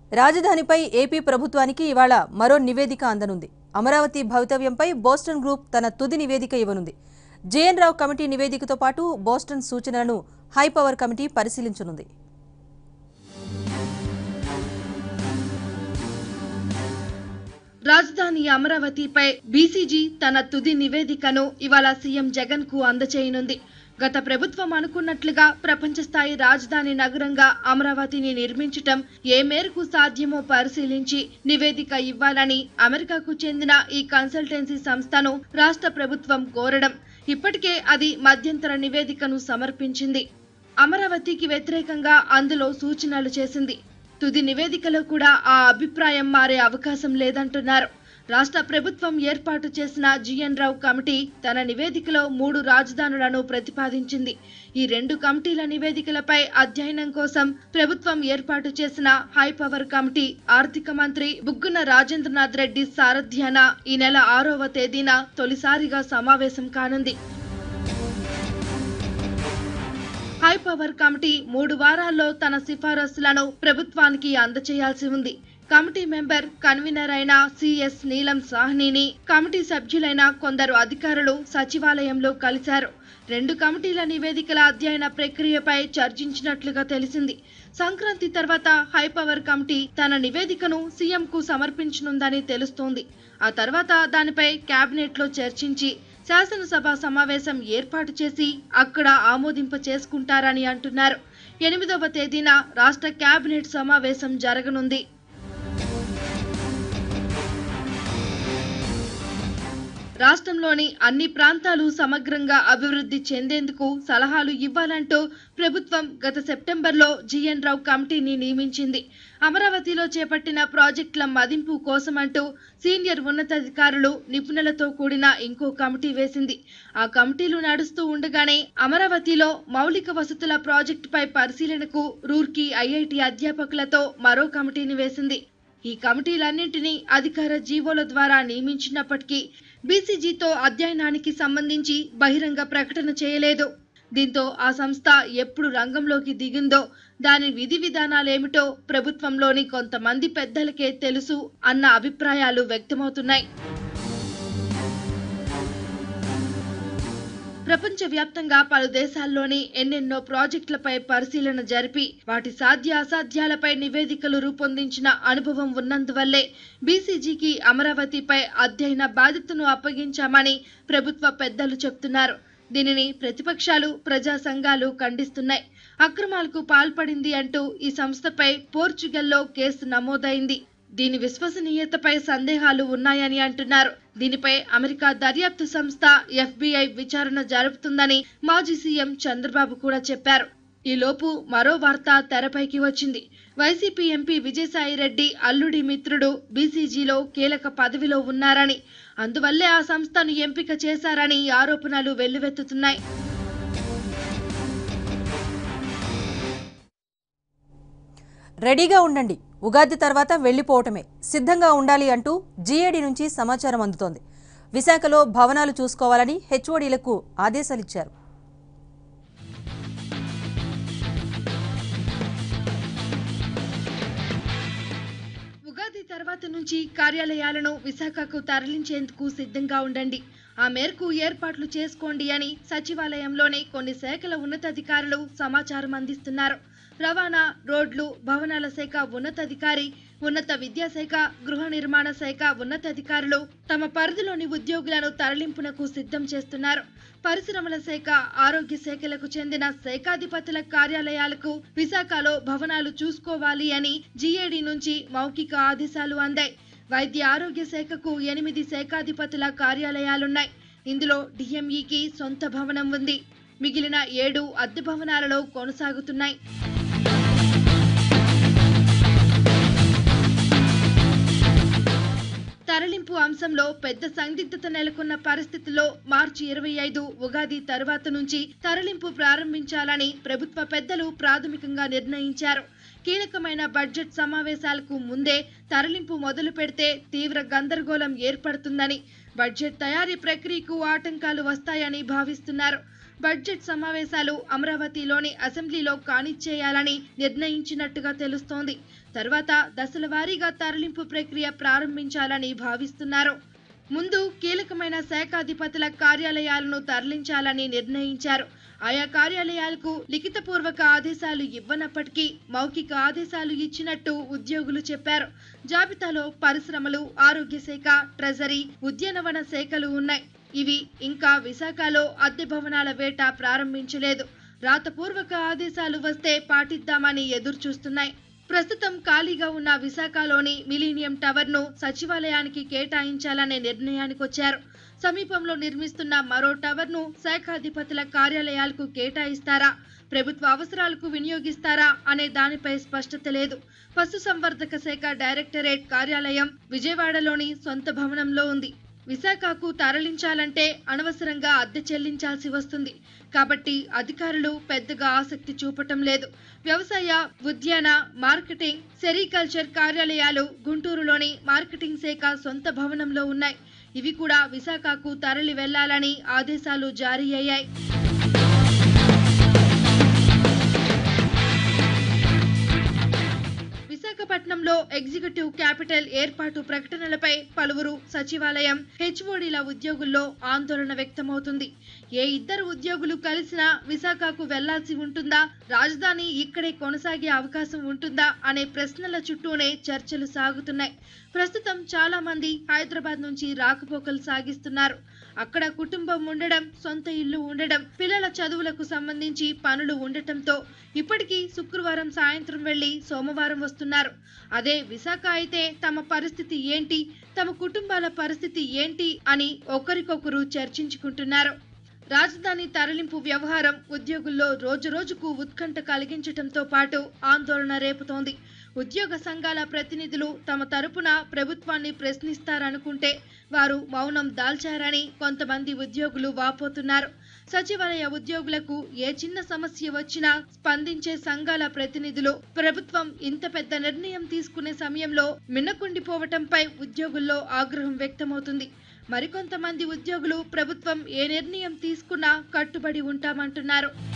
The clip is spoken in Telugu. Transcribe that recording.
రాజధానిపై ఏపీ ప్రభుత్వానికి ఇవాళ మరో నివేదిక అందనుంది అమరావతి భవితవ్యంపై బోస్టన్ గ్రూప్ తన తుది నివేదిక ఇవ్వనుంది జేఎన్ రావు కమిటీ నివేదికతో పాటు బోస్టన్ సూచనలను హైపవర్ కమిటీ పరిశీలించనుంది రాజధాని అమరావతిపై బీసీజీ తన తుది నివేదికను ఇవాళ సీఎం జగన్ కు అందచేయనుంది గత ప్రభుత్వం అనుకున్నట్లుగా ప్రపంచ స్థాయి రాజధాని నగరంగా అమరావతిని నిర్మించటం ఏ మేరకు సాధ్యమో పరిశీలించి నివేదిక ఇవ్వాలని అమెరికాకు చెందిన ఈ కన్సల్టెన్సీ సంస్థను రాష్ట్ర ప్రభుత్వం కోరడం ఇప్పటికే అది మధ్యంతర నివేదికను సమర్పించింది అమరావతికి వ్యతిరేకంగా అందులో సూచనలు చేసింది తుది నివేదికలో కూడా ఆ అభిప్రాయం మారే అవకాశం లేదంటున్నారు రాష్ట్ర ప్రభుత్వం ఏర్పాటు చేసిన జిఎన్ రావు కమిటీ తన నివేదికలో మూడు రాజధానులను ప్రతిపాదించింది ఈ రెండు కమిటీల నివేదికలపై అధ్యయనం కోసం ప్రభుత్వం ఏర్పాటు చేసిన హై పవర్ కమిటీ ఆర్థిక మంత్రి బుగ్గన రాజేంద్రనాథ్ రెడ్డి సారథ్యాన ఈ నెల ఆరవ తేదీన తొలిసారిగా సమావేశం కానుంది హై పవర్ కమిటీ మూడు వారాల్లో తన సిఫారసులను ప్రభుత్వానికి అందచేయాల్సి ఉంది కమిటీ మెంబర్ కన్వీనర్ అయిన సిఎస్ నీలం సాహ్నిని కమిటీ సభ్యులైన కొందరు అధికారులు సచివాలయంలో కలిశారు రెండు కమిటీల నివేదికల అధ్యయన ప్రక్రియపై చర్చించినట్లుగా తెలిసింది సంక్రాంతి తర్వాత హై పవర్ కమిటీ తన నివేదికను సీఎంకు సమర్పించనుందని తెలుస్తోంది ఆ తర్వాత దానిపై కేబినెట్ లో చర్చించి శాసనసభ సమావేశం ఏర్పాటు చేసి అక్కడ ఆమోదింప చేసుకుంటారని అంటున్నారు ఎనిమిదవ తేదీన రాష్ట్ర కేబినెట్ సమావేశం జరగనుంది రాష్ట్రంలోని అన్ని ప్రాంతాలు సమగ్రంగా అభివృద్ధి చెందేందుకు సలహాలు ఇవ్వాలంటూ ప్రభుత్వం గత సెప్టెంబర్లో జిఎన్ రావు కమిటీని నియమించింది అమరావతిలో చేపట్టిన ప్రాజెక్టుల మదింపు కోసమంటూ సీనియర్ ఉన్నతాధికారులు నిపుణులతో కూడిన ఇంకో కమిటీ వేసింది ఆ కమిటీలు నడుస్తూ ఉండగానే అమరావతిలో మౌలిక వసతుల ప్రాజెక్టుపై పరిశీలనకు రూర్కీ ఐఐటి అధ్యాపకులతో మరో కమిటీని వేసింది ఈ కమిటీలన్నింటినీ అధికార జీవోల ద్వారా నియమించినప్పటికీ బీసీజీతో అధ్యయనానికి సంబంధించి బహిరంగ ప్రకటన చేయలేదు దీంతో ఆ సంస్థ ఎప్పుడు రంగంలోకి దిగిందో దాని విధి విధానాలేమిటో ప్రభుత్వంలోని కొంతమంది పెద్దలకే తెలుసు అన్న అభిప్రాయాలు వ్యక్తమవుతున్నాయి ప్రపంచవ్యాప్తంగా పలు దేశాల్లోని ఎన్నెన్నో ప్రాజెక్టులపై పరిశీలన జరిపి వాటి సాధ్య అసాధ్యాలపై నివేదికలు రూపొందించిన అనుభవం ఉన్నందువల్లే బీసీజీకి అమరావతిపై అధ్యయన బాధ్యతను అప్పగించామని ప్రభుత్వ పెద్దలు చెప్తున్నారు దీనిని ప్రతిపక్షాలు ప్రజా సంఘాలు ఖండిస్తున్నాయి అక్రమాలకు పాల్పడింది అంటూ ఈ సంస్థపై పోర్చుగల్లో కేసు నమోదైంది దీని విశ్వసనీయతపై సందేహాలు ఉన్నాయని అంటున్నారు దీనిపై అమెరికా దర్యాప్తు సంస్థ ఎఫ్బిఐ విచారణ జరుపుతుందని మాజీ సీఎం చంద్రబాబు కూడా చెప్పారు ఈలోపు మరో వార్త తెరపైకి వచ్చింది వైసీపీ ఎంపీ విజయసాయిరెడ్డి అల్లుడి మిత్రుడు బీసీజీలో కీలక పదవిలో ఉన్నారని అందువల్లే ఆ సంస్థను ఎంపిక చేశారని ఆరోపణలు వెల్లువెత్తుతున్నాయి రెడీగా ఉండండి ఉగాది తర్వాత వెళ్లిపోవటమే సిద్ధంగా ఉండాలి అంటూ జీఏడీ నుంచి సమాచారం అందుతోంది విశాఖలో భవనాలు చూసుకోవాలని హెచ్ఓడీలకు ఆదేశాలిచ్చారు ఉగాది తర్వాత నుంచి కార్యాలయాలను విశాఖకు తరలించేందుకు సిద్ధంగా ఉండండి ఆ మేరకు ఏర్పాట్లు చేసుకోండి అని సచివాలయంలోనే కొన్ని శాఖల ఉన్నతాధికారులు సమాచారం అందిస్తున్నారు రవాణా రోడ్లు భవనాల శాఖ ఉన్నతాధికారి ఉన్నత విద్యాశాఖ గృహ నిర్మాణ శాఖ ఉన్నతాధికారులు తమ పరిధిలోని ఉద్యోగులను తరలింపునకు సిద్ధం చేస్తున్నారు పరిశ్రమల శాఖ ఆరోగ్య శాఖలకు చెందిన శాఖాధిపతుల కార్యాలయాలకు విశాఖలో భవనాలు చూసుకోవాలి అని జీఏడీ నుంచి మౌఖిక ఆదేశాలు అందాయి వైద్య ఆరోగ్య శాఖకు ఎనిమిది శాఖాధిపతుల కార్యాలయాలున్నాయి ఇందులో డిఎంఈకి సొంత భవనం ఉంది మిగిలిన ఏడు అద్దె భవనాలలో కొనసాగుతున్నాయి తరలింపు అంశంలో పెద్ద సందిగ్ధత నెలకొన్న పరిస్థితుల్లో మార్చి ఇరవై ఐదు ఉగాది తరువాత నుంచి తరలింపు ప్రారంభించాలని ప్రభుత్వ పెద్దలు ప్రాథమికంగా నిర్ణయించారు కీలకమైన బడ్జెట్ సమావేశాలకు ముందే తరలింపు మొదలు పెడితే తీవ్ర గందరగోళం ఏర్పడుతుందని బడ్జెట్ తయారీ ప్రక్రియకు ఆటంకాలు వస్తాయని భావిస్తున్నారు బడ్జెట్ సమావేశాలు అమరావతిలోని అసెంబ్లీలో కానిచ్చేయాలని నిర్ణయించినట్టుగా తెలుస్తోంది తర్వాత దశల వారీగా తరలింపు ప్రక్రియ ప్రారంభించాలని భావిస్తున్నారు ముందు కీలకమైన శాఖాధిపతుల కార్యాలయాలను తరలించాలని నిర్ణయించారు ఆయా కార్యాలయాలకు లిఖితపూర్వక ఆదేశాలు ఇవ్వనప్పటికీ మౌఖిక ఆదేశాలు ఇచ్చినట్టు ఉద్యోగులు చెప్పారు జాబితాలో పరిశ్రమలు ఆరోగ్య శాఖ ట్రెజరీ ఉద్యానవన శాఖలు ఉన్నాయి ఇవి ఇంకా విశాఖలో అద్దె భవనాల వేట ప్రారంభించలేదు రాతపూర్వక ఆదేశాలు వస్తే పాటిద్దామని ఎదురుచూస్తున్నాయి ప్రస్తుతం ఖాళీగా ఉన్న విశాఖలోని మిలీనియం టవర్ ను సచివాలయానికి కేటాయించాలనే నిర్ణయానికొచ్చారు సమీపంలో నిర్మిస్తున్న మరో టవర్ ను శాఖాధిపతుల కార్యాలయాలకు కేటాయిస్తారా ప్రభుత్వ అవసరాలకు వినియోగిస్తారా అనే దానిపై స్పష్టత లేదు పశుసంవర్ధక శాఖ డైరెక్టరేట్ కార్యాలయం విజయవాడలోని సొంత భవనంలో ఉంది విశాఖకు తరలించాలంటే అనవసరంగా అద్దె చెల్లించాల్సి వస్తుంది కాబట్టి అధికారులు పెద్దగా ఆసక్తి చూపటం లేదు వ్యవసాయ ఉద్యాన మార్కెటింగ్ సెరికల్చర్ కార్యాలయాలు గుంటూరులోని మార్కెటింగ్ శాఖ సొంత భవనంలో ఉన్నాయి ఇవి కూడా విశాఖకు తరలి వెళ్లాలని ఆదేశాలు జారీ అయ్యాయి విశాఖపట్నంలో ఎగ్జిక్యూటివ్ క్యాపిటల్ ఏర్పాటు ప్రకటనలపై పలువురు సచివాలయం హెచ్ఓడిల ఉద్యోగుల్లో ఆందోళన వ్యక్తమవుతుంది ఏ ఇద్దరు ఉద్యోగులు కలిసినా విశాఖకు వెళ్లాల్సి ఉంటుందా రాజధాని ఇక్కడే కొనసాగే అవకాశం ఉంటుందా అనే ప్రశ్నల చుట్టూనే చర్చలు సాగుతున్నాయి ప్రస్తుతం చాలా మంది హైదరాబాద్ నుంచి రాకపోకలు సాగిస్తున్నారు అక్కడ కుటుంబం ఉండడం సొంత ఇల్లు ఉండడం పిల్లల చదువులకు సంబంధించి పనులు ఉండటంతో ఇప్పటికీ శుక్రవారం సాయంత్రం వెళ్లి సోమవారం వస్తున్నారు అదే విశాఖ అయితే తమ పరిస్థితి ఏంటి తమ కుటుంబాల పరిస్థితి ఏంటి అని ఒకరికొకరు చర్చించుకుంటున్నారు రాజధాని తరలింపు వ్యవహారం ఉద్యోగుల్లో రోజురోజుకు ఉత్కంఠ కలిగించటంతో పాటు ఆందోళన రేపుతోంది ఉద్యోగ సంఘాల ప్రతినిధులు తమ తరపున ప్రభుత్వాన్ని ప్రశ్నిస్తారనుకుంటే వారు మౌనం దాల్చారని కొంతమంది ఉద్యోగులు వాపోతున్నారు సచివాలయ ఉద్యోగులకు ఏ చిన్న సమస్య వచ్చినా స్పందించే సంఘాల ప్రతినిధులు ప్రభుత్వం ఇంత పెద్ద నిర్ణయం తీసుకునే సమయంలో మిన్నకుండిపోవటంపై ఉద్యోగుల్లో ఆగ్రహం వ్యక్తమవుతుంది మరికొంతమంది ఉద్యోగులు ప్రభుత్వం ఏ నిర్ణయం తీసుకున్నా కట్టుబడి ఉంటామంటున్నారు